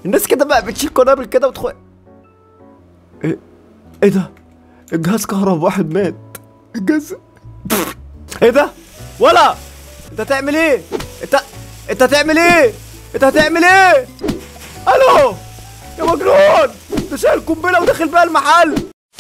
الناس كده بقى بتشيل قنابل كده وتخ ايه ايه ده الجهاز كهرب واحد مات الجهاز ايه ده ولا انت هتعمل ايه انت انت هتعمل ايه انت هتعمل ايه الو يا مجنون ده شايل قنبله وداخل بيها المحل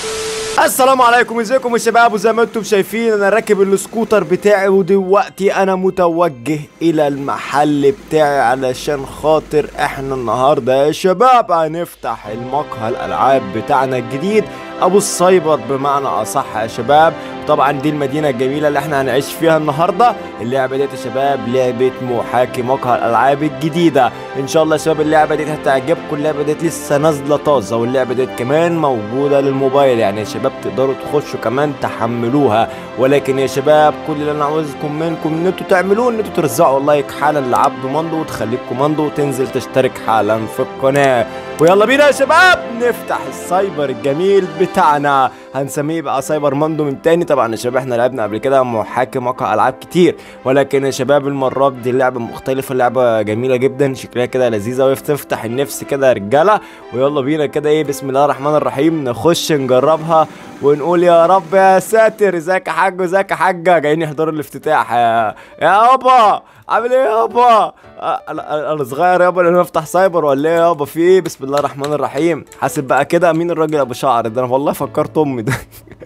السلام عليكم ازيكم يا شباب وزي ما انتم شايفين انا راكب السكوتر بتاعي ودلوقتي انا متوجه الى المحل بتاعي علشان خاطر احنا النهارده يا شباب هنفتح المقهى الالعاب بتاعنا الجديد ابو السايبر بمعنى اصح يا شباب طبعا دي المدينه الجميله اللي احنا هنعيش فيها النهارده اللعبه ديت يا شباب لعبه محاكي مقهى الالعاب الجديده ان شاء الله يا شباب اللعبه ديت هتعجبكم اللعبه ديت لسه نازله طازه واللعبه ديت كمان موجوده للموبايل يعني يا شباب تقدروا تخشوا كمان تحملوها ولكن يا شباب كل اللي انا عاوزكم منكم ان انتوا تعملوه ان انتوا ترزعوا لايك حالا لعبد مندو وتخليك كوماندو وتنزل تشترك حالا في القناه ويلا بينا يا شباب نفتح السايبر الجميل بتاعنا هنسميه بقى سايبر ماندو من تاني طبعا يا شباب احنا لعبنا قبل كده محاكي مقهى العاب كتير ولكن يا شباب المرات دي لعبه مختلفه لعبه جميله جدا شكلها كده لذيذه وتفتح النفس كده يا رجاله ويلا بينا كده ايه بسم الله الرحمن الرحيم نخش نجربها ونقول يا رب يا ساتر ازيك يا حاج ازيك يا حاجه جايين يحضروا الافتتاح يا يا يابا عامل ايه يابا انا انا صغير يابا انا افتح سايبر ولا ايه يابا في ايه بسم الله الرحمن الرحيم حاسب بقى كده مين الراجل ابو شعر ده انا والله فكرت امي ده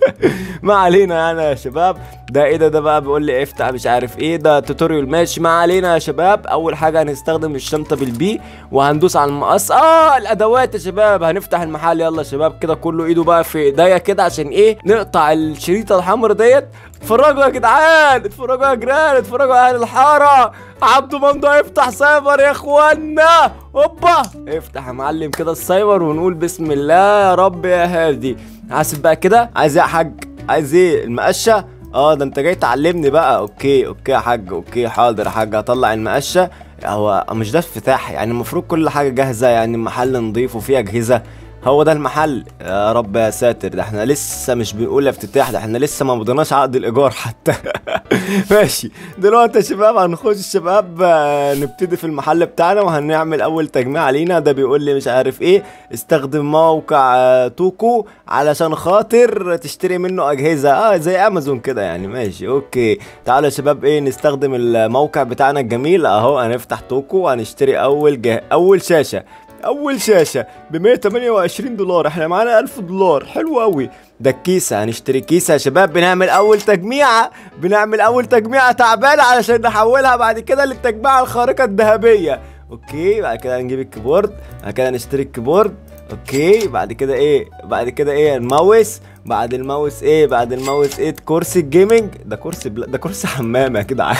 ما علينا يعني يا شباب ده ايه ده ده بقى بيقول لي افتح مش عارف ايه ده توتوريال ماشي ما علينا يا شباب اول حاجه هنستخدم الشنطه بالبي وهندوس على المقص اه الادوات يا شباب هنفتح المحل يلا يا شباب كده كله ايده بقى في ايديا كده عشان ايه نقطع الشريطه الحمراء ديت اتفرجوا يا جدعان اتفرجوا يا جيران اتفرجوا يا اهل الحاره عبدو مندو هيفتح سايبر يا اخوانا هوبا افتح يا معلم كده السايبر ونقول بسم الله يا رب يا هادي حاسب بقى كده عايز ايه يا حاج عايز ايه المقشه اه ده انت جاي تعلمني بقى اوكي اوكي يا حاج اوكي حاضر يا حاج هطلع المقشه هو مش ده افتتاح يعني المفروض كل حاجه جاهزه يعني المحل نضيف وفيه اجهزه هو ده المحل يا رب يا ساتر ده احنا لسه مش بنقول افتتاح ده احنا لسه ما مضيناش عقد الايجار حتى ماشي دلوقتي يا شباب هنخش شباب نبتدي في المحل بتاعنا وهنعمل اول تجميع علينا ده بيقول لي مش عارف ايه استخدم موقع توكو علشان خاطر تشتري منه اجهزه اه زي امازون كده يعني ماشي اوكي تعالوا يا شباب ايه نستخدم الموقع بتاعنا الجميل اهو هنفتح توكو وهنشتري اول جه... اول شاشه اول شاشه ب 128 دولار احنا معانا 1000 دولار حلو قوي ده الكيسه هنشتري كيسه يا شباب بنعمل اول تجميعه بنعمل اول تجميعه تعبانه علشان نحولها بعد كده للتجميعه الخارقه الذهبيه اوكي بعد كده هنجيب الكيبورد بعد كده نشتري الكيبورد اوكي بعد كده ايه بعد كده ايه الماوس بعد الماوس ايه بعد الماوس ايه كرسي الجيمنج ده كرسي بلا ده كرسي حمام يا جدعان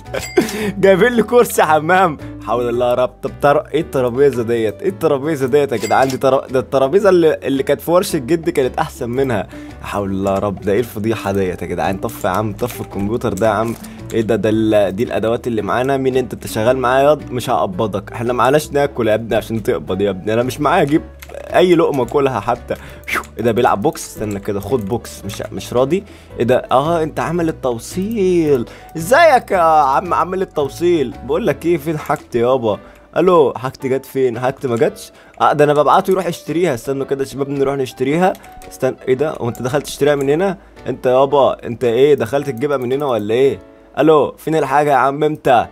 جايبين لي كرسي حمام حول الله يا رب طب تر... ايه الترابيزه ديت ايه الترابيزه ديت يا جدعان دي تر... ده الترابيزه اللي, اللي كانت في ورشه جدي كانت احسن منها حول الله يا رب ده ايه الفضيحه ديت يا جدعان طف يا عم طف الكمبيوتر ده يا عم ايه ده ده ال... دي الادوات اللي معانا مين انت انت شغال معايا ياض مش هقبضك احنا معناش ناكل يا ابني عشان تقبض يا ابني انا مش معايا اجيب اي لقمه كلها حتى ايه ده بيلعب بوكس استنى كده خد بوكس مش مش راضي ايه ده اه انت عامل التوصيل ازيك يا عم عامل التوصيل بقول لك ايه فين حاجتي يابا الو حاجتي جت فين حاجتي ما جاتش اه ده انا ببعته يروح يشتريها استنوا كده يا شباب نروح نشتريها استنى ايه ده هو انت دخلت تشتريها من هنا انت يابا انت ايه دخلت تجيبها من هنا ولا ايه الو فين الحاجه يا عم انت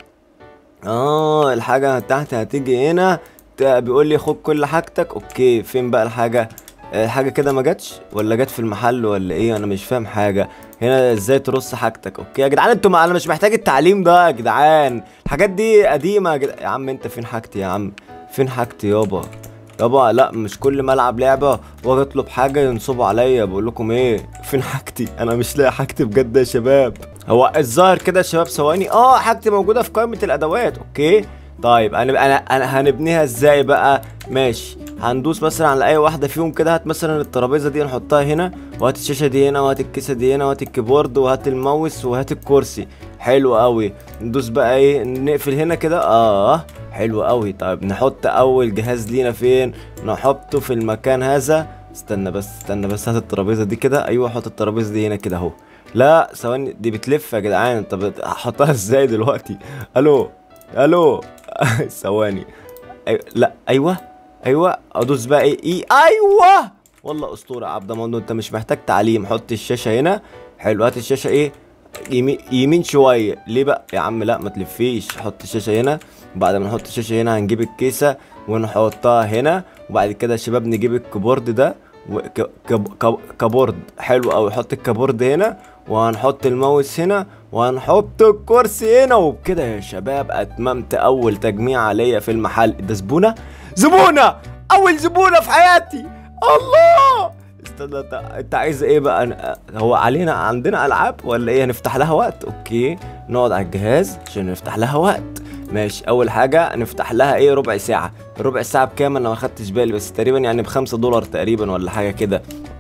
اه الحاجه تحت هتيجي هنا بيقول لي خد كل حاجتك اوكي فين بقى الحاجه الحاجه كده ما جاتش ولا جت في المحل ولا ايه انا مش فاهم حاجه هنا ازاي ترص حاجتك اوكي يا جدعان انتوا ما انا مش محتاج التعليم ده يا جدعان الحاجات دي قديمه يا, جدع... يا عم انت فين حاجتي يا عم فين حاجتي يابا يابا لا مش كل ما العب لعبه واجي اطلب حاجه ينصبوا عليا بقول لكم ايه فين حاجتي انا مش لاقي حاجتي بجد يا شباب هو الظاهر كده يا شباب ثواني اه حاجتي موجوده في قائمه الادوات اوكي طيب انا انا انا هنبنيها ازاي بقى ماشي هندوس مثلا على اي واحده فيهم كده هات مثلا الترابيزه دي نحطها هنا وهات الشاشه دي هنا وهات الكيسه دي هنا وهات الكيبورد وهات الماوس وهات الكرسي حلو قوي ندوس بقى ايه نقفل هنا كده اه حلو قوي طيب نحط اول جهاز لينا فين نحطه في المكان هذا استنى بس استنى بس هات الترابيزه دي كده ايوه حط الترابيزه دي هنا كده اهو لا ثواني دي بتلف يا جدعان طب هحطها ازاي دلوقتي الو الو ثواني أي... لا ايوه ايوه ادوس بقى ايه اي ايوه والله اسطوره يا عبد المنعم انت مش محتاج تعليم حط الشاشه هنا حلو هات الشاشه ايه يمين يمين شويه ليه بقى يا عم لا ما تلفيش حط الشاشه هنا بعد ما نحط الشاشه هنا هنجيب الكيسه ونحطها هنا وبعد كده يا شباب نجيب الكيبورد ده و- ك- كب- كب- كبورد حلو قوي حط الكبورد هنا وهنحط الماوس هنا وهنحط الكرسي هنا وبكده يا شباب اتممت اول تجميع ليا في المحل ده زبونه زبونه اول زبونه في حياتي الله استنى انت انت عايز ايه بقى أنا- هو علينا عندنا العاب ولا ايه هنفتح لها وقت اوكي نقعد على الجهاز عشان نفتح لها وقت ماشي اول حاجه نفتح لها ايه ربع ساعه ربع ساعه بكام انا ما خدتش بالي بس تقريبا يعني بخمسة دولار تقريبا ولا حاجه كده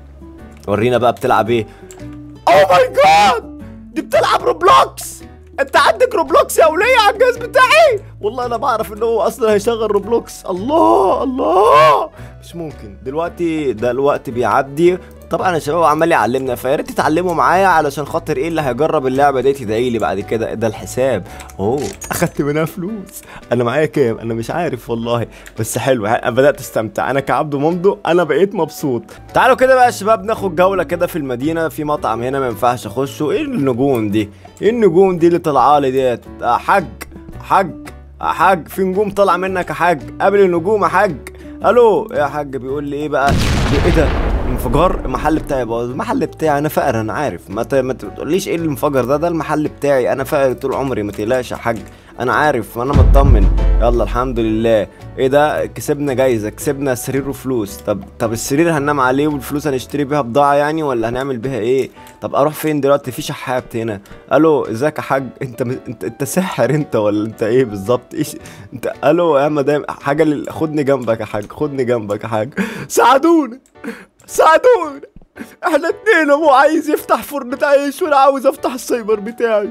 ورينا بقى بتلعب ايه اوه ماي جاد دي بتلعب روبلوكس انت عندك روبلوكس يا وليه على الجهاز بتاعي والله انا بعرف ان هو اصلا هيشغل روبلوكس الله الله مش ممكن دلوقتي ده الوقت بيعدي طبعا يا شباب عمال يعلمنا فيا ريت تتعلموا معايا علشان خاطر ايه اللي هيجرب اللعبه دي يدعي لي بعد كده ده الحساب اوه اخدت منها فلوس انا معايا كام انا مش عارف والله بس حلو انا بدات استمتع انا كعبد ممدو انا بقيت مبسوط تعالوا كده بقى يا شباب ناخد جوله كده في المدينه في مطعم هنا ما ينفعش اخشه ايه النجوم دي ايه النجوم دي اللي طالعه لي ديت آه، حاج حاج يا حاج في نجوم طالعه منك يا حاج قابل النجوم يا حاج الو يا حاج بيقول لي ايه بقى ايه ده انفجار المحل بتاعي باظ المحل بتاعي انا فقر انا عارف ما ت- ما تقوليش ايه الانفجار ده ده المحل بتاعي انا فقر طول عمري ما تقلقش يا حاج انا عارف انا مطمن يلا الحمد لله ايه ده كسبنا جايزه كسبنا سرير وفلوس طب طب السرير هننام عليه والفلوس هنشتري بيها بضاعه يعني ولا هنعمل بيها ايه طب اروح فين دلوقتي في شحات هنا الو ازيك يا حاج انت م... انت انت ساحر انت ولا انت ايه بالظبط ايش انت الو يا مدام حاجه لل... خدني جنبك يا حاج خدني جنبك يا حاج ساعدونا ساعدونا احنا اتنين ابو عايز يفتح فرن عيش وانا عاوز افتح السايبر بتاعي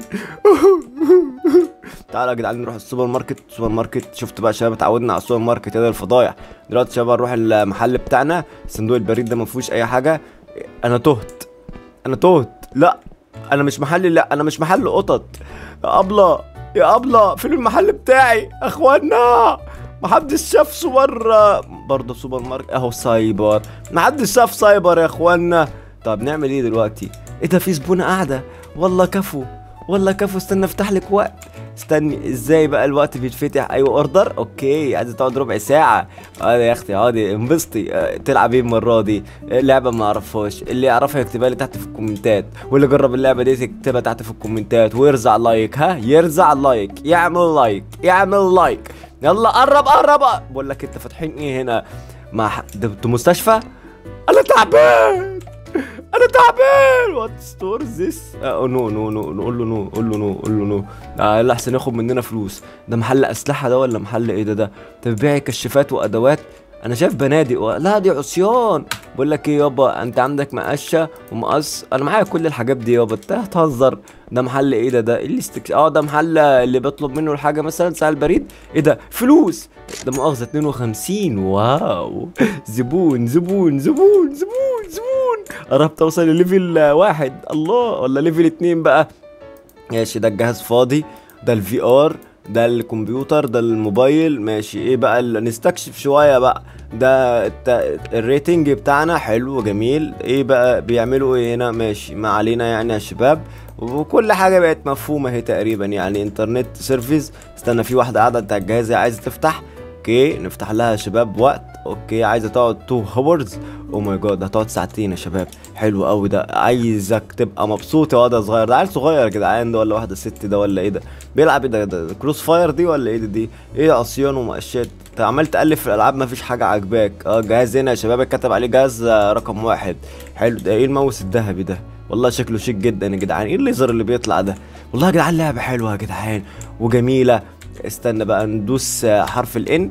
تعالى يا جدعان نروح السوبر ماركت السوبر ماركت شفت بقى يا شباب اتعودنا على السوبر ماركت هذا الفضايح دلوقتي يا شباب نروح المحل بتاعنا صندوق البريد ده ما فيهوش اي حاجه انا تهت انا تهت لا انا مش محل لا انا مش محل قطط يا ابله يا ابله فين المحل بتاعي اخوانا محدش شاف سوبر برضه سوبر ماركت اهو سايبر محدش شاف سايبر يا اخوانا طب نعمل ايه دلوقتي ايه ده في زبونه قاعده والله كفو والله كفو استنى افتح لك وقت استني ازاي بقى الوقت بيتفتح ايوه اوردر اوكي عايزه تقعد ربع ساعه اه يا اختي اقعدي انبسطي آه، تلعب ايه المره دي آه، لعبه ما اعرفهاش اللي يعرفها يكتبها لي تحت في الكومنتات واللي جرب اللعبه دي يكتبها تحت في الكومنتات ويرزع لايك ها يرزع لايك يعمل لايك يعمل لايك يلا قرب قرب بقول لك انت فاتحين ايه هنا مع ح- ده انتوا مستشفى انا تعبان انا تعبان وات ستور ذس نو نو نو نقول له نو قول له نو قول له نو لا لا احسن ياخد مننا فلوس ده محل اسلحه ده ولا محل ايه ده ده ده بيبيع كشافات وادوات انا شايف بنادق و... لا دي عصيان بقول لك ايه يابا انت عندك مقشه ومقص انا معايا كل الحاجات دي يابا انت هتهزر ده محل ايه ده ده ايه اللي استك... اه ده محل اللي بطلب منه الحاجه مثلا ساعه البريد ايه ده فلوس ده مؤاخذه 52 واو زبون زبون زبون زبون زبون قربت اوصل لليفل واحد الله ولا ليفل اتنين بقى ماشي ده الجهاز فاضي ده الفي ار ده الكمبيوتر ده الموبايل ماشي ايه بقى ال- نستكشف شويه بقى ده الت... الريتنج بتاعنا حلو جميل ايه بقى بيعملوا ايه هنا ماشي ما علينا يعني يا شباب وكل حاجه بقت مفهومه اهي تقريبا يعني انترنت سيرفيس استنى في واحده قاعده بتاع الجهاز هي عايزه تفتح اوكي نفتح لها يا شباب وقت اوكي عايزه تقعد 2 هاورز او ماي جاد هتقعد ساعتين يا شباب حلو قوي ده عايزك تبقى مبسوط يا واد يا صغير ده عيل صغير يا جدعان ده ولا واحده ست ده ولا ايه ده بيلعب ايه ده, ده, ده كروس فاير دي ولا ايه ده دي ايه عصيان ومقشات انت عمال تالف في الالعاب مفيش حاجه عاجباك اه جهاز هنا يا شباب اتكتب عليه جهاز آه، رقم واحد حلو ده ايه الماوس الذهبي ده والله شكله شيك جدا يا جدعان ايه الليزر اللي بيطلع ده والله يا جدعان لعبه حلوه يا جدعان وجميله استنى بقى ندوس آه، حرف الان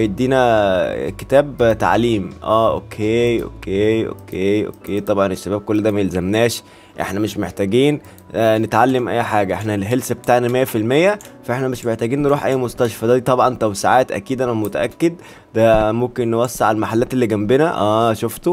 هيدينا كتاب تعليم اه اوكي اوكي اوكي اوكي طبعا الشباب كل ده ما يلزمناش احنا مش محتاجين آه نتعلم اي حاجه احنا الهيلث بتاعنا 100% فاحنا مش محتاجين نروح اي مستشفى ده طبعا توسعات اكيد انا متاكد ده ممكن نوسع المحلات اللي جنبنا اه شفتوا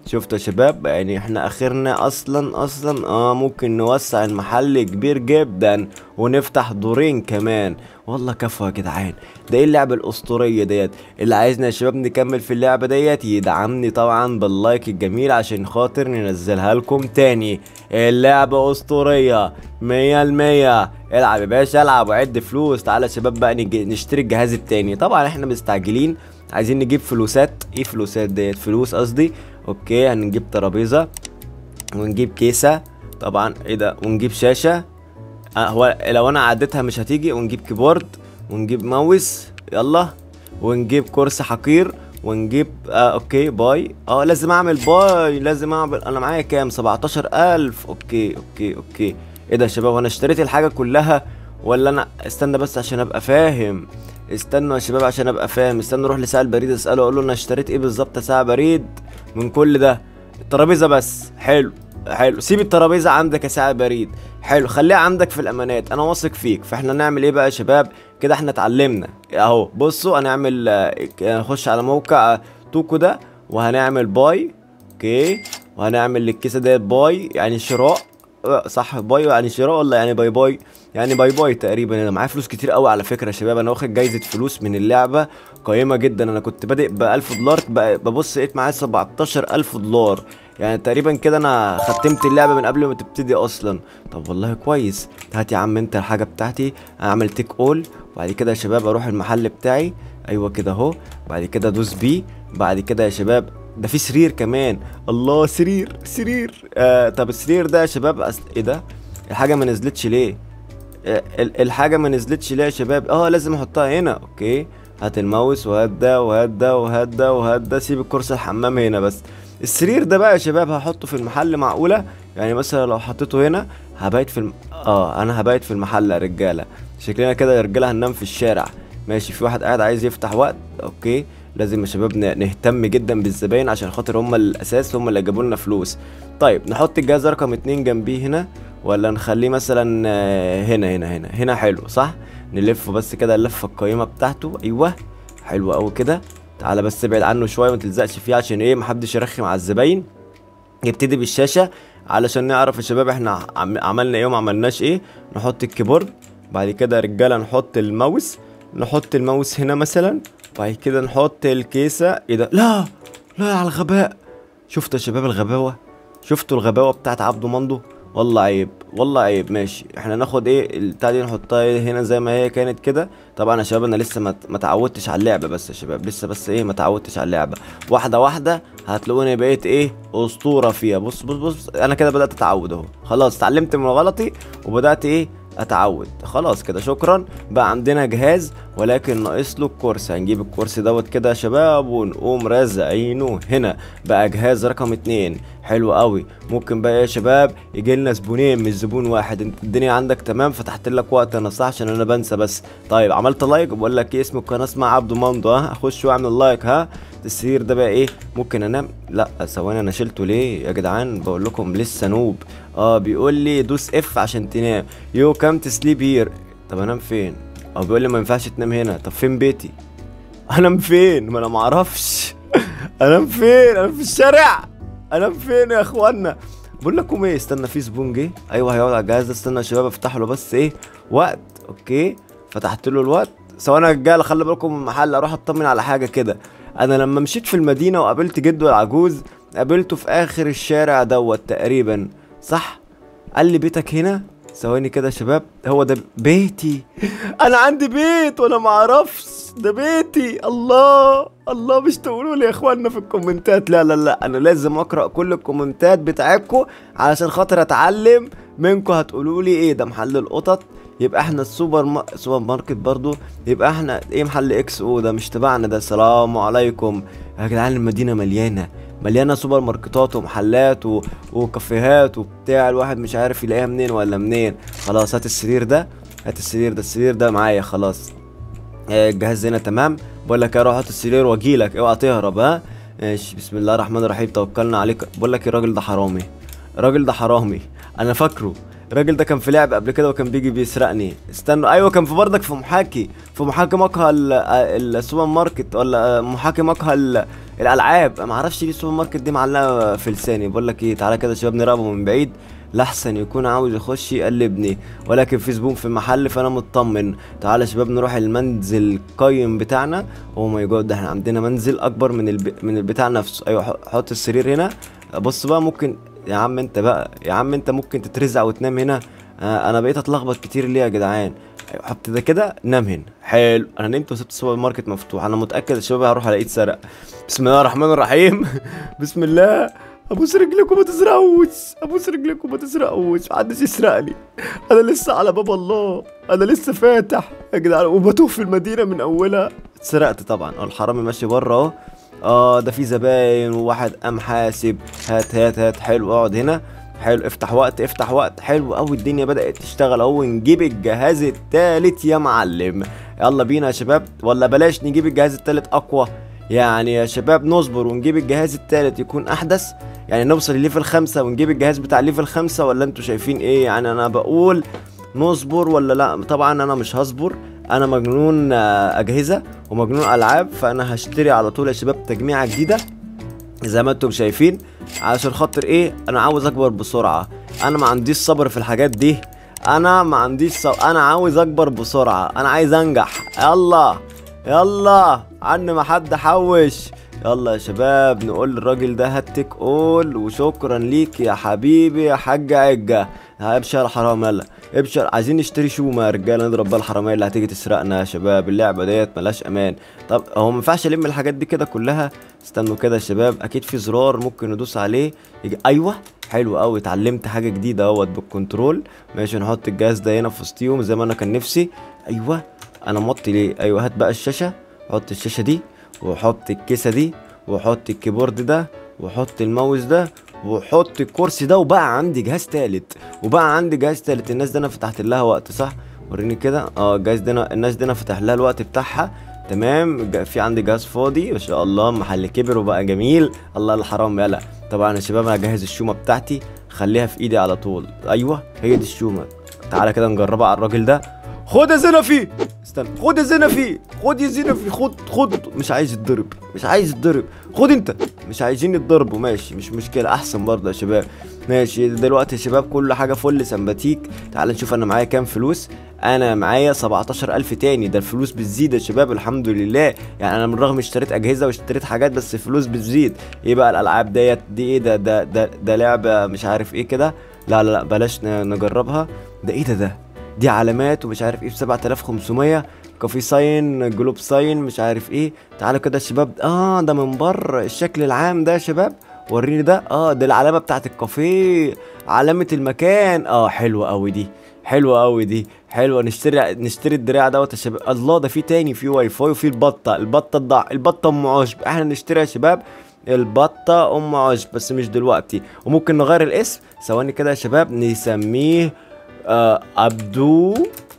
شفتوا يا شباب يعني احنا اخرنا اصلا اصلا اه ممكن نوسع المحل كبير جدا ونفتح دورين كمان والله كفو يا جدعان ده ايه اللعبه الاسطوريه ديت اللي عايزنا يا شباب نكمل في اللعبه ديت يدعمني طبعا باللايك الجميل عشان خاطر ننزلها لكم تاني اللعبه اسطوريه مية المية العب يا باشا العب وعد فلوس تعالى يا شباب بقى نج- نشتري الجهاز التاني طبعا احنا مستعجلين عايزين نجيب فلوسات ايه فلوسات ديت فلوس قصدي اوكي هنجيب ترابيزه ونجيب كيسه طبعا ايه ده ونجيب شاشه آه هو لو انا عديتها مش هتيجي ونجيب كيبورد ونجيب ماوس يلا ونجيب كرسي حقير ونجيب آه اوكي باي اه لازم اعمل باي لازم اعمل انا معايا كام 17000 اوكي اوكي اوكي ايه ده يا شباب انا اشتريت الحاجه كلها ولا انا استنى بس عشان ابقى فاهم استنوا يا شباب عشان ابقى فاهم استنوا اروح لساعة البريد اساله اقول له انا اشتريت ايه بالظبط يا ساعة بريد من كل ده الترابيزه بس حلو حلو سيب الترابيزه عندك يا ساعة بريد حلو خليها عندك في الامانات انا واثق فيك فاحنا نعمل ايه بقى يا شباب كده احنا اتعلمنا اهو بصوا هنعمل آه، نخش على موقع آه، توكو ده وهنعمل باي اوكي وهنعمل للكيسه ديت باي يعني شراء آه، صح باي يعني شراء ولا يعني باي باي يعني باي باي تقريبا انا معايا فلوس كتير قوي على فكره يا شباب انا واخد جايزه فلوس من اللعبه قيمه جدا انا كنت بادئ ب 1000 دولار بقى- ببص لقيت معايا 17000 دولار يعني تقريبا كده انا ختمت اللعبه من قبل ما تبتدي اصلا طب والله كويس هات يا عم انت الحاجه بتاعتي اعمل تيك اول وبعد كده يا شباب اروح المحل بتاعي ايوه كده اهو بعد كده ادوس بي بعد كده يا شباب ده في سرير كمان الله سرير سرير آه طب السرير ده يا شباب أس... ايه ده الحاجه ما نزلتش ليه آه، ال- الحاجه ما نزلتش ليه يا شباب اه لازم احطها هنا اوكي هات الماوس وهات ده وهات ده وهات ده وهات ده سيب الكرسي الحمام هنا بس السرير ده بقى يا شباب هحطه في المحل معقوله يعني مثلا لو حطيته هنا هبيت في الم... اه انا هبيت في المحل يا رجاله شكلنا كده يا رجاله هننام في الشارع ماشي في واحد قاعد عايز يفتح وقت اوكي لازم يا شباب ن- نهتم جدا بالزباين عشان خاطر هم الاساس هم اللي جابوا لنا فلوس طيب نحط الجهاز رقم اتنين جنبيه هنا ولا نخليه مثلا آه، هنا هنا هنا هنا حلو صح نلفه بس كده اللفه القيمه بتاعته ايوه حلو قوي كده تعالى بس ابعد عنه شويه ما تلزقش فيه عشان ايه محدش يرخم على الزباين يبتدي بالشاشه علشان نعرف يا شباب احنا عم- عملنا ايه وما عملناش ايه نحط الكيبورد بعد كده يا رجاله نحط الماوس نحط الماوس هنا مثلا بعد كده نحط الكيسه ايه ده لا لا على الغباء شفتوا يا شباب الغباوه شفتوا الغباوه بتاعت عبده مندو والله عيب والله عيب ماشي احنا ناخد ايه البتاع دي نحطها هنا زي ما هي كانت كده طبعا يا شباب انا لسه ما ما اتعودتش على اللعبه بس يا شباب لسه بس ايه ما اتعودتش على اللعبه واحده واحده هتلاقوني بقيت ايه اسطوره فيها بص بص بص انا كده بدات اتعود اهو خلاص اتعلمت من غلطي وبدات ايه اتعود خلاص كده شكرا بقى عندنا جهاز ولكن ناقص له الكرسي هنجيب الكرسي دوت كده يا شباب ونقوم رازعينه هنا بقى جهاز رقم اتنين حلو قوي ممكن بقى يا شباب يجي لنا زبونين مش زبون واحد انت الدنيا عندك تمام فتحت لك وقت انا صح عشان انا بنسى بس طيب عملت لايك بقول لك ايه اسم القناه اسمها عبده مندو ها اخش واعمل لايك ها السرير ده بقى ايه ممكن انام لا ثواني انا شلته ليه يا جدعان بقول لكم لسه نوب اه بيقول لي دوس اف عشان تنام يو كام تسليب هير طب انام فين او بيقول لي ما ينفعش تنام هنا طب فين بيتي انام فين ما انا معرفش انام فين انا في الشارع انام فين يا اخوانا بقول لكم ايه استنى في زبون جه ايوه هيقعد على الجهاز ده استنى يا شباب افتح له بس ايه وقت اوكي فتحت له الوقت ثواني يا رجاله خلي بالكم من المحل اروح اطمن على حاجه كده انا لما مشيت في المدينه وقابلت جده العجوز قابلته في اخر الشارع دوت تقريبا صح قال لي بيتك هنا ثواني كده يا شباب هو ده بيتي انا عندي بيت وانا ما اعرفش ده بيتي الله الله مش تقولوا لي يا اخوانا في الكومنتات لا لا لا انا لازم اقرا كل الكومنتات بتاعتكم علشان خاطر اتعلم منكم هتقولوا لي ايه ده محل القطط يبقى احنا السوبر ما... سوبر ماركت برضو يبقى احنا ايه محل اكس او ده مش تبعنا ده السلام عليكم يا جدعان المدينه مليانه مليانه سوبر ماركتات ومحلات و... وكافيهات وبتاع الواحد مش عارف يلاقيها منين ولا منين خلاص هات السرير ده هات السرير ده السرير ده معايا خلاص آه، الجهاز هنا تمام بقول لك اروح احط السرير واجيلك اوعى تهرب ها ماشي بسم الله الرحمن الرحيم توكلنا عليك بقول لك الراجل ده حرامي الراجل ده حرامي انا فاكره الراجل ده كان في لعب قبل كده وكان بيجي بيسرقني استنوا ايوه كان في بردك في محاكي في محاكي مقهى ال- ال- السوبر ماركت ولا محاكي مقهى ال- الالعاب ما اعرفش ليه السوبر ماركت دي معلقه في لساني بقول لك ايه تعالى كده يا شباب نراقبه من بعيد لحسن يكون عاوز يخش يقلبني ولكن في زبون في المحل فانا مطمن تعالى يا شباب نروح المنزل القيم بتاعنا او ماي جاد ده احنا عندنا منزل اكبر من الب... من البتاع نفسه ايوه ح- حط السرير هنا بص بقى ممكن يا عم انت بقى يا عم انت ممكن تترزع وتنام هنا آه انا بقيت اتلخبط كتير ليه يا جدعان أيوة، حط ده كده نام هنا حلو انا نمت وسبت السوبر ماركت مفتوح انا متاكد الشباب هروح الاقيه اتسرق بسم الله الرحمن الرحيم بسم الله ابوس رجلكم ما تسرقوش ابوس رجلكم ما تسرقوش محدش يسرقني انا لسه على باب الله انا لسه فاتح يا جدعان وبتوه في المدينه من اولها اتسرقت طبعا اه الحرامي ماشي بره اهو اه ده في زباين وواحد قام حاسب هات هات هات حلو اقعد هنا حلو افتح وقت افتح وقت حلو قوي الدنيا بدأت تشتغل اهو نجيب الجهاز التالت يا معلم يلا بينا يا شباب ولا بلاش نجيب الجهاز التالت اقوى يعني يا شباب نصبر ونجيب الجهاز التالت يكون احدث يعني نوصل لليفل خمسة ونجيب الجهاز بتاع ليفل خمسة ولا انتوا شايفين ايه يعني انا بقول نصبر ولا لا طبعا انا مش هصبر انا مجنون آه، اجهزة ومجنون العاب فانا هشتري على طول يا شباب تجميعة جديدة زي ما انتم شايفين علشان خاطر ايه انا عاوز اكبر بسرعه انا ما عنديش صبر في الحاجات دي انا ما عنديش صبر انا عاوز اكبر بسرعه انا عايز انجح يلا يلا عن ما حد حوش يلا يا شباب نقول للراجل ده هاتك قول وشكرا ليك يا حبيبي يا حاج عجه ابشر يا حرام يلا ابشر عايزين نشتري شومه يا رجاله نضرب بقى الحراميه اللي هتيجي تسرقنا يا شباب اللعبه ديت ملهاش امان طب هو ما ينفعش الم الحاجات دي كده كلها استنوا كده يا شباب اكيد في زرار ممكن ندوس عليه يجي ايوه حلو قوي اتعلمت حاجه جديده اهوت بالكنترول ماشي نحط الجهاز ده هنا في وسطيهم زي ما انا كان نفسي ايوه انا موطي ليه ايوه هات بقى الشاشه حط الشاشه دي وحط الكيسه دي وحط الكيبورد ده وحط الماوس ده وحط الكرسي ده وبقى عندي جهاز تالت وبقى عندي جهاز تالت الناس ده انا فتحت لها وقت صح وريني كده اه الجهاز ده أنا- الناس دي انا فتح لها الوقت بتاعها تمام جا- في عندي جهاز فاضي ما شاء الله محل كبر وبقى جميل الله الحرام يلا طبعا يا شباب انا هجهز الشومه بتاعتي خليها في ايدي على طول ايوه هي دي الشومه تعالى كده نجربها على الراجل ده خد يا زنفي استنى خد يا زنفي خد يا زنفي خد خد مش عايز يتضرب مش عايز يتضرب خد انت مش عايزين يتضربوا ماشي مش مشكله احسن برضه يا شباب ماشي دلوقتي يا شباب كل حاجه فل سمباتيك تعال نشوف انا معايا كام فلوس انا معايا 17000 تاني ده الفلوس بتزيد يا شباب الحمد لله يعني انا من رغم اشتريت اجهزه واشتريت حاجات بس الفلوس بتزيد ايه بقى الالعاب ديت دي ايه ده ده ده, ده لعبه مش عارف ايه كده لا لا لا بلاش ن- نجربها ده ايه ده ده دي علامات ومش عارف ايه ب 7500 كافي ساين جلوب ساين مش عارف ايه تعالوا كده يا شباب اه ده من بره الشكل العام ده يا شباب وريني ده اه ده العلامه بتاعت الكافيه علامه المكان اه حلوه قوي دي حلوه قوي دي حلوه نشتري نشتري الدراع دوت يا شباب الله ده في تاني في واي فاي وفي البطه البطه الضع البطه ام عشب احنا نشتري يا شباب البطه ام عشب بس مش دلوقتي وممكن نغير الاسم ثواني كده يا شباب نسميه آه عبدو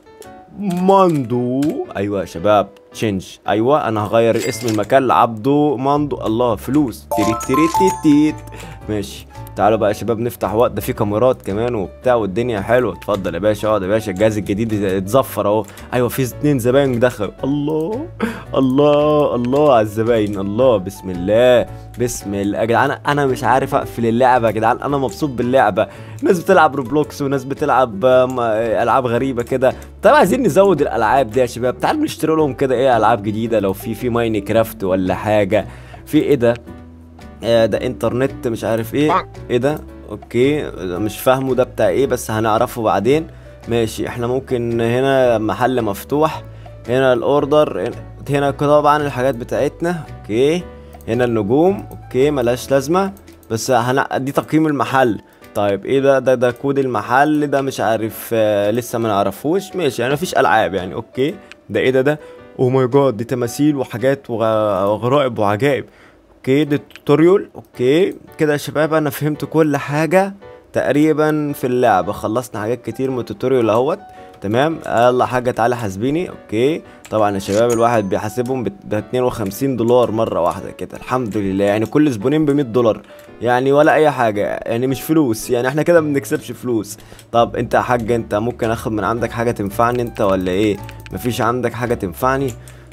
ماندو ايوه يا شباب تشينج ايوه انا هغير اسم المكان لعبدو ماندو الله فلوس تيري تيري تيت تيت ماشي تعالوا بقى يا شباب نفتح وقت ده في كاميرات كمان وبتاع والدنيا حلوه اتفضل يا باشا اقعد يا باشا الجهاز الجديد اتزفر اهو ايوه في اتنين زباين دخلوا الله الله الله على الزباين الله بسم الله بسم الله يا جدعان انا مش عارف اقفل اللعبه يا جدعان انا مبسوط باللعبه ناس بتلعب روبلوكس وناس بتلعب آم، آه، العاب غريبه كده طب عايزين نزود الالعاب دي يا شباب تعالوا نشتري لهم كده ايه العاب جديده لو في في ماين كرافت ولا حاجه في ايه ده آه، ده انترنت مش عارف ايه ايه ده اوكي مش فاهمه ده بتاع ايه بس هنعرفه بعدين ماشي احنا ممكن هنا محل مفتوح هنا الاوردر هنا طبعا الحاجات بتاعتنا اوكي هنا النجوم اوكي ملهاش لازمه بس هن... دي تقييم المحل طيب ايه ده ده ده كود المحل ده مش عارف آه لسه ما نعرفوش ماشي يعني مفيش العاب يعني اوكي ده ايه ده ده او ماي جاد دي تماثيل وحاجات وغ- وغرائب وعجائب اوكي ده توتوريال اوكي كده يا شباب انا فهمت كل حاجه تقريبا في اللعبه خلصنا حاجات كتير من التوتوريال اهوت تمام يلا حاجه تعالى حاسبيني اوكي طبعا يا شباب الواحد بيحاسبهم ب 52 دولار مره واحده كده الحمد لله يعني كل زبونين ب 100 دولار يعني ولا اي حاجه يعني مش فلوس يعني احنا كده ما بنكسبش فلوس طب انت يا حاج انت ممكن اخد من عندك حاجه تنفعني انت ولا ايه مفيش عندك حاجه تنفعني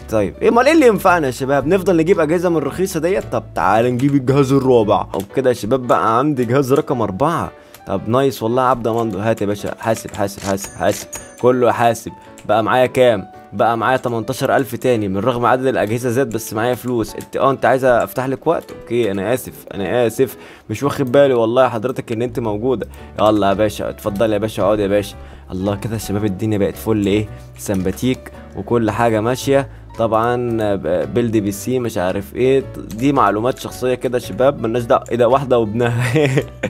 طيب ايه امال ايه اللي ينفعنا يا شباب نفضل نجيب اجهزه من الرخيصه ديت طب تعال نجيب الجهاز الرابع طب كده يا شباب بقى عندي جهاز رقم أربعة طب نايس والله يا عبد مندو هات يا باشا حاسب حاسب حاسب حاسب كله حاسب بقى معايا كام بقى معايا 18000 تاني من رغم عدد الاجهزه زاد بس معايا فلوس انت اه انت عايزه افتح لك وقت اوكي انا اسف انا اسف مش واخد بالي والله يا حضرتك ان انت موجوده يلا يا باشا اتفضل يا باشا اقعد يا باشا الله كده يا شباب الدنيا بقت فل ايه سمباتيك وكل حاجه ماشيه طبعا بيلد بي سي مش عارف ايه دي معلومات شخصيه كده يا شباب ملناش دعوه ايه ده واحده وابنها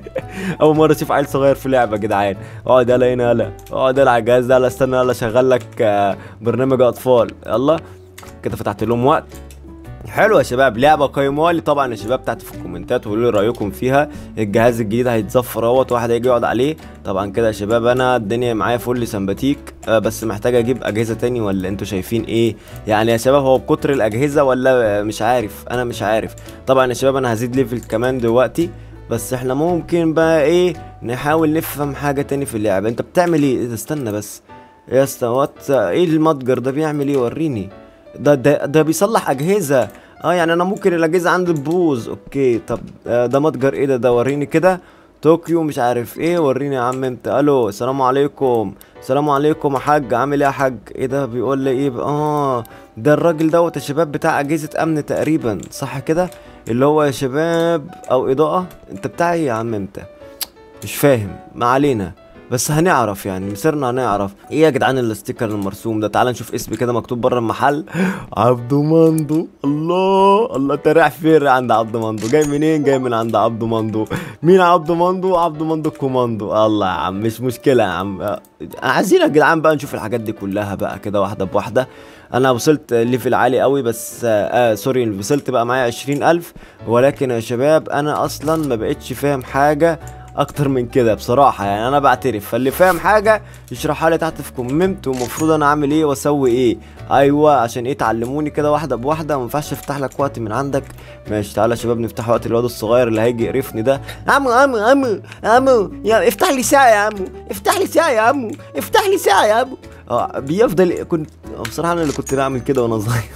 اول مره اشوف عيل صغير في لعبه يا جدعان اقعد يلا هنا يلا اقعد يلا على الجهاز ده يلا استنى يلا اشغل لك آه، برنامج اطفال يلا كده فتحت لهم وقت حلو يا شباب لعبه قيموها لي طبعا يا شباب تحت في الكومنتات وقولوا لي رايكم فيها الجهاز الجديد هيتظفر اهوت واحد هيجي يقعد عليه طبعا كده يا شباب انا الدنيا معايا فل سمباتيك آه، بس محتاج اجيب اجهزه تاني ولا انتوا شايفين ايه يعني يا شباب هو بكتر الاجهزه ولا آه، مش عارف انا مش عارف طبعا يا شباب انا هزيد ليفل كمان دلوقتي بس احنا ممكن بقى ايه نحاول نفهم حاجه تاني في اللعبه انت بتعمل ايه إيه ده استنى بس يا اسطى وات ايه المتجر ده بيعمل ايه وريني ده ده ده بيصلح اجهزه اه يعني انا ممكن الاجهزه عندي تبوظ اوكي طب آه، ده متجر ايه ده ده وريني كده طوكيو مش عارف ايه وريني يا عم انت الو السلام عليكم السلام عليكم يا حاج عامل ايه يا حاج ايه ده بيقول لي ايه بقى؟ اه ده الراجل دوت يا شباب بتاع اجهزه امن تقريبا صح كده اللي هو يا شباب او اضاءه انت بتاع ايه يا عم انت مش فاهم ما علينا بس هنعرف يعني مسيرنا هنعرف ايه يا جدعان الاستيكر المرسوم ده تعال نشوف اسمي كده مكتوب بره المحل عبدو مندو الله الله انت رايح فين عند عبدو مندو جاي منين جاي من عند عبدو مندو مين عبدو مندو عبدو مندو الكوماندو الله يا عم مش مشكله يا عم آه، عايزين يا جدعان بقى نشوف الحاجات دي كلها بقى كده واحده بواحده انا وصلت ليفل عالي قوي بس آه, آه سوري وصلت بقى معايا عشرين الف ولكن يا شباب انا اصلا ما بقتش فاهم حاجه اكتر من كده بصراحه يعني انا بعترف فاللي فاهم حاجه يشرحها لي تحت في كومنت ومفروض انا اعمل ايه واسوي ايه ايوه عشان ايه تعلموني كده واحده بواحده ما ينفعش افتح لك وقت من عندك ماشي تعالى يا شباب نفتح وقت الواد الصغير اللي هيجي يقرفني ده عمو عمو عمو عمو يا افتح لي ساعه يا عمو افتح لي ساعه يا عمو افتح لي ساعه يا عمو اه بيفضل كنت بصراحه انا اللي كنت بعمل كده وانا صغير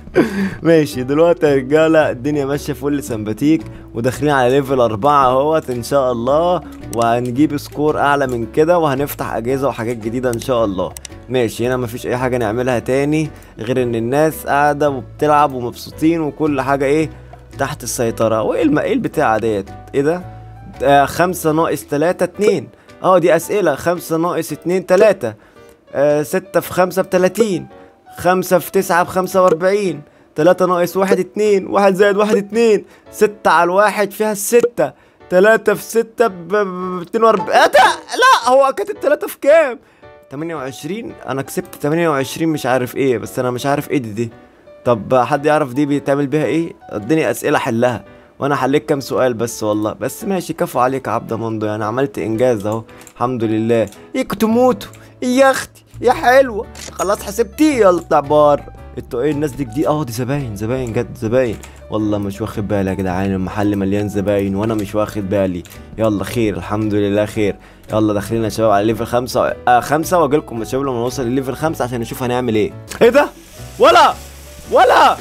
ماشي دلوقتي يا رجاله الدنيا ماشيه فل سمباتيك وداخلين على ليفل أربعة اهوت ان شاء الله وهنجيب سكور اعلى من كده وهنفتح اجهزه وحاجات جديده ان شاء الله ماشي هنا مفيش اي حاجه نعملها تاني غير ان الناس قاعده وبتلعب ومبسوطين وكل حاجه ايه تحت السيطره وايه الم... ايه البتاعه ديت ايه ده آه خمسة ناقص تلاتة اتنين اه دي اسئله خمسة ناقص اتنين تلاتة آه ستة في خمسة بتلاتين خمسة في تسعة بخمسة وأربعين تلاتة ناقص واحد اتنين واحد زائد واحد اتنين ستة على الواحد فيها الستة تلاتة في ستة ب اتنين وأربعين إيه ده؟ لا هو كانت التلاتة في كام؟ تمانية وعشرين أنا كسبت تمانية وعشرين مش عارف إيه بس أنا مش عارف إيه دي دي طب حد يعرف دي بيتعمل بيها إيه؟ اديني أسئلة حلها وانا حليت كام سؤال بس والله بس ماشي كفو عليك يا عبد مندو يعني عملت انجاز اهو الحمد لله ايه تموتوا يا اختي يا حلوه خلاص حسبتيه يلا بتاع بار انتوا ايه الناس دي جديد اه دي زباين زباين جد زباين والله مش واخد بالي يا جدعان المحل مليان زباين وانا مش واخد بالي يلا خير الحمد لله خير يلا داخلين يا شباب على ليفل خمسة آه خمسة واجي لكم يا شباب لما نوصل لليفل خمسة عشان نشوف هنعمل ايه ايه ده ولا ولا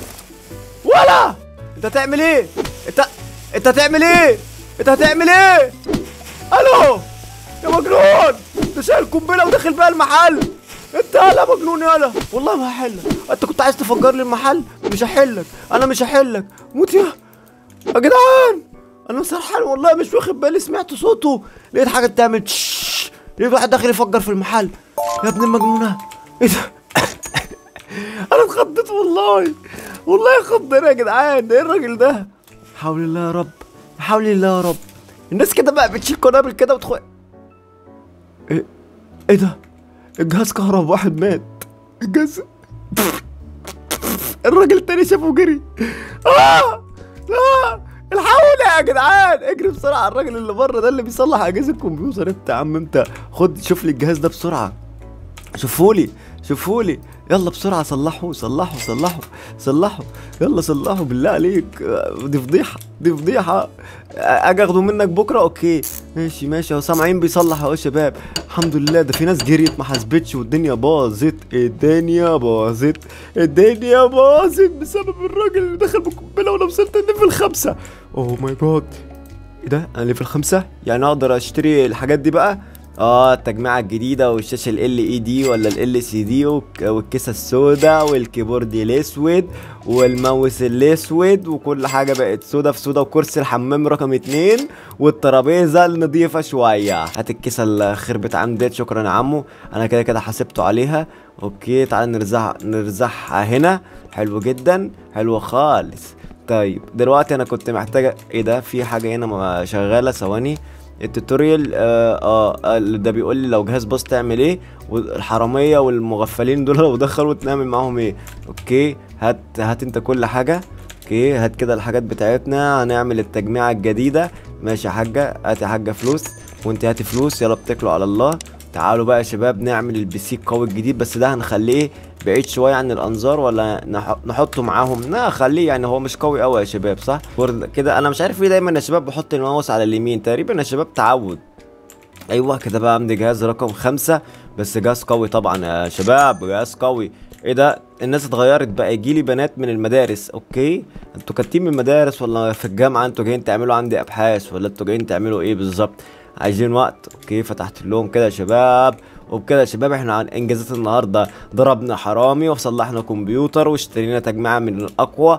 ولا انت هتعمل ايه انت انت هتعمل ايه انت هتعمل ايه الو يا مجنون انت شايل قنبله وداخل بيها المحل انت يالا مجنون يالا والله ما هحلك انت كنت عايز تفجر لي المحل مش هحلك انا مش هحلك موت يا يا جدعان انا سرحان والله مش واخد بالي سمعت صوته لقيت حاجه بتعمل تش لقيت واحد داخل يفجر في المحل يا ابن المجنونه ايه ده انا اتخضيت والله والله خضنا يا جدعان ده ايه الراجل ده حول الله يا رب حول الله يا رب الناس كده بقى بتشيل قنابل كده وتخو ايه ايه ده الجهاز كهرب واحد مات الجهاز الراجل التاني شافه جري اه لا الحقوني يا جدعان اجري بسرعه على الراجل اللي بره ده اللي بيصلح اجهزه الكمبيوتر انت يا عم انت خد شوف لي الجهاز ده بسرعه شوفولي شوفولي يلا بسرعة صلحوا صلحوا صلحوا صلحوا يلا صلحوا بالله عليك دي فضيحة دي فضيحة اجي اخده منك بكرة اوكي ماشي ماشي اهو سامعين بيصلح اهو يا شباب الحمد لله ده في ناس جريت ما حسبتش والدنيا باظت الدنيا باظت الدنيا باظت بسبب الراجل اللي دخل بقنبله وانا وصلت الليفل خمسة اوه ماي جاد ايه ده انا ليفل خمسة يعني اقدر اشتري الحاجات دي بقى اه التجميعة الجديدة والشاشة ال اي دي ولا ال سي دي والكيسة السوداء والكيبورد الاسود والماوس الاسود وكل حاجة بقت سودا في سودا وكرسي الحمام رقم اتنين والترابيزة النظيفة شوية هات الكيسة اللي خربت عندي ديت شكرا يا عمو انا كده كده حاسبته عليها اوكي تعال نرزع نرزعها هنا حلو جدا حلو خالص طيب دلوقتي انا كنت محتاجة ايه ده في حاجة هنا ما- شغالة ثواني التوتوريال آه, اه ده بيقول لي لو جهاز باص تعمل ايه والحراميه والمغفلين دول لو دخلوا تنعمل معاهم ايه اوكي هات هات انت كل حاجه اوكي هات كده الحاجات بتاعتنا هنعمل التجميعه الجديده ماشي يا حاجه هات يا حاجه فلوس وانت هاتي فلوس يلا اتكلوا على الله تعالوا بقى يا شباب نعمل البي سي القوي الجديد بس ده هنخليه بعيد شويه عن الانظار ولا نح- نحطه معاهم لا خليه يعني هو مش قوي قوي يا شباب صح برضه كده انا مش عارف ليه دايما يا شباب بحط الماوس على اليمين تقريبا يا شباب تعود ايوه كده بقى عندي جهاز رقم خمسة بس جهاز قوي طبعا يا شباب جهاز قوي ايه ده الناس اتغيرت بقى يجيلي بنات من المدارس اوكي انتوا كاتين من المدارس ولا في الجامعه انتوا جايين تعملوا عندي ابحاث ولا انتوا جايين تعملوا ايه بالظبط عايزين وقت اوكي فتحت لهم كده يا شباب وبكده يا شباب احنا عن انجازات النهارده ضربنا حرامي وصلحنا كمبيوتر واشترينا تجميعه من الاقوى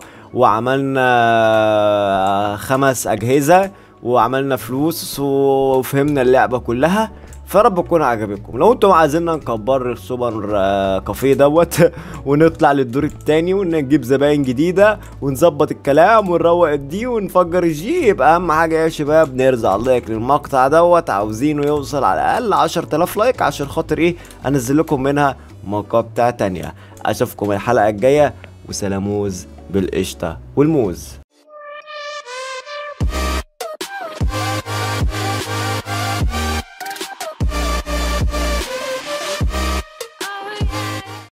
وعملنا خمس اجهزه وعملنا فلوس وفهمنا اللعبه كلها فرب تكون عجبتكم لو انتم عايزيننا نكبر السوبر آه، كافيه دوت ونطلع للدور التاني ونجيب زباين جديده ونظبط الكلام ونروق الدي ونفجر الجي يبقى اهم حاجه يا شباب نرزع لايك للمقطع دوت عاوزينه يوصل على الاقل 10000 لايك عشان خاطر ايه انزل لكم منها مقاطع تانية اشوفكم الحلقه الجايه وسلاموز بالقشطه والموز